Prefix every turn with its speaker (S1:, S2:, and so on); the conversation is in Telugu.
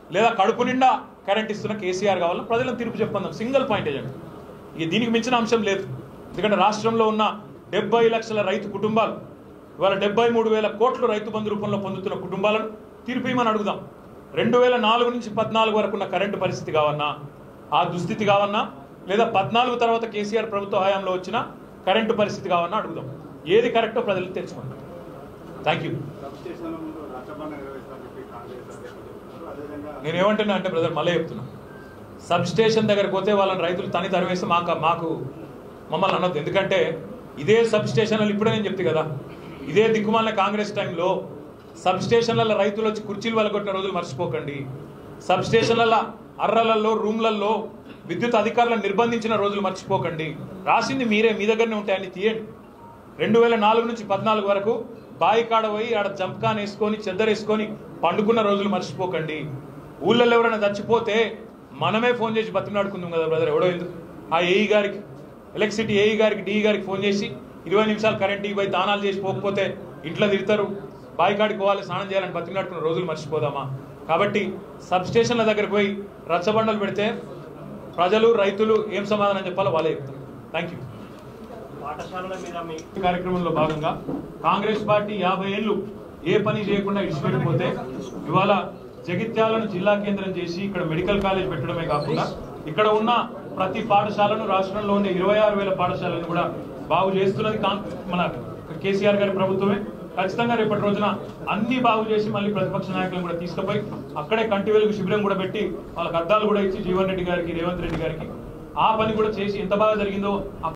S1: లేదా కడుపు నిండా కరెంట్ ఇస్తున్న కేసీఆర్ కావాలని ప్రజలను తీర్పు చెప్పందాం సింగిల్ పాయింట్ ఏజెంట్ ఇక దీనికి మించిన అంశం లేదు ఎందుకంటే రాష్ట్రంలో ఉన్న డెబ్బై లక్షల రైతు కుటుంబాలు ఇవాళ డెబ్బై మూడు వేల కోట్లు రైతు బంధు రూపంలో పొందుతున్న కుటుంబాలను తీర్పు ఇవ్వమని అడుగుదాం రెండు వేల నాలుగు నుంచి పద్నాలుగు వరకు ఉన్న కరెంటు పరిస్థితి కావన్నా ఆ దుస్థితి కావన్నా లేదా పద్నాలుగు తర్వాత కేసీఆర్ ప్రభుత్వ హయాంలో వచ్చిన కరెంటు పరిస్థితి కావన్నా అడుగుదాం ఏది కరెక్టో ప్రజలు తెలుసుకోండి థ్యాంక్ యూ
S2: సబ్స్టేషన్ల ముందు రచ్చబండ నిర్వహిస్తారని చెప్పి కాంగ్రెస్ అధ్యక్షులు చెప్తున్నారు అదేవిధంగా
S1: నేను ఏమంటున్నా అంటే బ్రదర్ మళ్ళీ చెప్తున్నా సబ్ స్టేషన్ దగ్గరకు పోతే వాళ్ళని రైతులు తని తరివేస్తే మాకు మాకు మమ్మల్ని అనొద్దు ఎందుకంటే ఇదే సబ్ స్టేషన్లు ఇప్పుడే నేను చెప్తే కదా ఇదే దిక్కుమాలిన కాంగ్రెస్ టైంలో సబ్ స్టేషన్లలో రైతులు వచ్చి కుర్చీలు వెళ్ళగొట్టిన రోజులు మర్చిపోకండి సబ్ స్టేషన్లలో అర్రలలో రూమ్లలో విద్యుత్ అధికారులను నిర్బంధించిన రోజులు మర్చిపోకండి రాసింది మీరే మీ దగ్గరనే ఉంటాయని తీయండి రెండు వేల నాలుగు నుంచి పద్నాలుగు వరకు బాయి కాడ పోయి ఆడ జంప్కాన్ వేసుకొని చెద్దరేసుకొని పండుకున్న రోజులు మర్చిపోకండి ఊళ్ళల్లో ఎవరైనా చచ్చిపోతే మనమే ఫోన్ చేసి బతిమలాడుకుందాం కదా బ్రదర్ ఎవడో ఎందుకు ఆ ఏఈ గారికి ఎలక్ట్రిసిటీ ఏఈ గారికి డిఈ గారికి ఫోన్ చేసి ఇరవై నిమిషాలు కరెంట్ ఇవ్వయి దానాలు చేసి పోకపోతే ఇంట్లో తిడతారు బాయి కాడికి పోవాలి స్నానం చేయాలని బతిమలాడుకున్న రోజులు మర్చిపోదామా కాబట్టి సబ్ స్టేషన్ల దగ్గరికి పోయి రచ్చబండలు పెడితే ప్రజలు రైతులు ఏం సమాధానం చెప్పాలో వాళ్ళే చెప్తారు థ్యాంక్ యూ
S3: పాఠశాలల మీద మీ
S1: ఈ కార్యక్రమంలో భాగంగా కాంగ్రెస్ పార్టీ యాభై ఏళ్ళు ఏ పని చేయకుండా ఇడిచిపెట్టిపోతే ఇవాళ జగిత్యాలను జిల్లా కేంద్రం చేసి ఇక్కడ మెడికల్ కాలేజ్ పెట్టడమే కాకుండా ఇక్కడ ఉన్న ప్రతి పాఠశాలను రాష్ట్రంలో ఉండే ఇరవై ఆరు వేల పాఠశాలను కూడా బాగు చేస్తున్నది కాం- మన కేసీఆర్ గారి ప్రభుత్వమే ఖచ్చితంగా రేపటి రోజున అన్ని బాగు చేసి మళ్ళీ ప్రతిపక్ష నాయకులను కూడా తీసుకుపోయి అక్కడే కంటి వెలుగు శిబిరం కూడా పెట్టి వాళ్ళకి అద్దాలు కూడా ఇచ్చి జీవన్ రెడ్డి గారికి రేవంత్ రెడ్డి గారికి ఆ పని కూడా చేసి ఎంత బాగా జరిగిందో ఆ